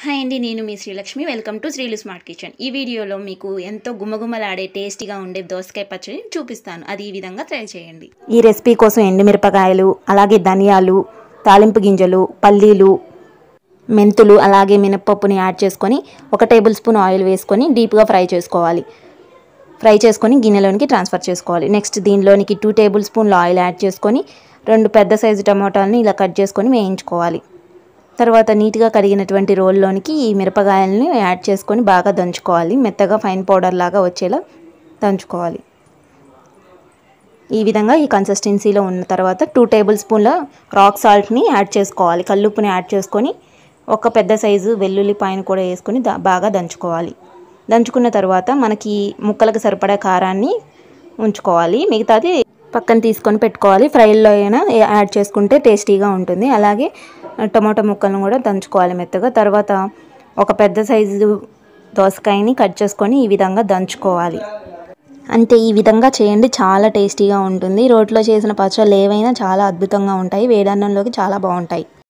hi అండి నేను మీ Srilakshmi welcome to Srilu smart kitchen ఈ వీడియోలో మీకు ఎంతో గుమగుమలాడే టేస్టీగా ఉండే దోసకాయ పచ్చడి చూపిస్తాను అది ఈ విధంగా ట్రై చేయండి ఈ రెసిపీ కోసం ఎండుమిరపకాయలు అలాగే ధనియాలు తాలింపు గింజలు పల్లీలు మెంతులు అలాగే మినప్పప్పుని యాడ్ చేసుకొని ఒక టేబుల్ స్పూన్ ఆయిల్ వేసుకొని డీప్గా ఫ్రై చేసుకోవాలి ఫ్రై చేసుకొని గిన్నెలోనికి ట్రాన్స్ఫర్ చేసుకోవాలి నెక్స్ట్ దీనిలోనికి టూ టేబుల్ స్పూన్ల ఆయిల్ యాడ్ చేసుకొని రెండు పెద్ద సైజు టమాటాలని ఇలా కట్ చేసుకొని వేయించుకోవాలి తర్వాత నీట్గా కడిగినటువంటి రోల్లోనికి ఈ మిరపకాయలని యాడ్ చేసుకొని బాగా దంచుకోవాలి మెత్తగా ఫైన్ పౌడర్ లాగా వచ్చేలా దంచుకోవాలి ఈ విధంగా ఈ కన్సిస్టెన్సీలో ఉన్న తర్వాత టూ టేబుల్ స్పూన్ల రాక్ సాల్ట్ని యాడ్ చేసుకోవాలి కల్లుప్పుని యాడ్ చేసుకొని ఒక పెద్ద సైజు వెల్లుల్లి పాయను కూడా వేసుకొని దా బాగా దంచుకోవాలి దంచుకున్న తర్వాత మనకి ముక్కలకు సరిపడా కారాన్ని ఉంచుకోవాలి మిగతాది పక్కన తీసుకొని పెట్టుకోవాలి ఫ్రైల్లో అయినా యాడ్ చేసుకుంటే టేస్టీగా ఉంటుంది అలాగే టమాటో ముక్కలను కూడా దంచుకోవాలి మెత్తగా తర్వాత ఒక పెద్ద సైజు దోసకాయని కట్ చేసుకొని ఈ విధంగా దంచుకోవాలి అంతే ఈ విధంగా చేయండి చాలా టేస్టీగా ఉంటుంది రోట్లో చేసిన పచ్చళ్ళు ఏవైనా చాలా అద్భుతంగా ఉంటాయి వేడన్నంలోకి చాలా బాగుంటాయి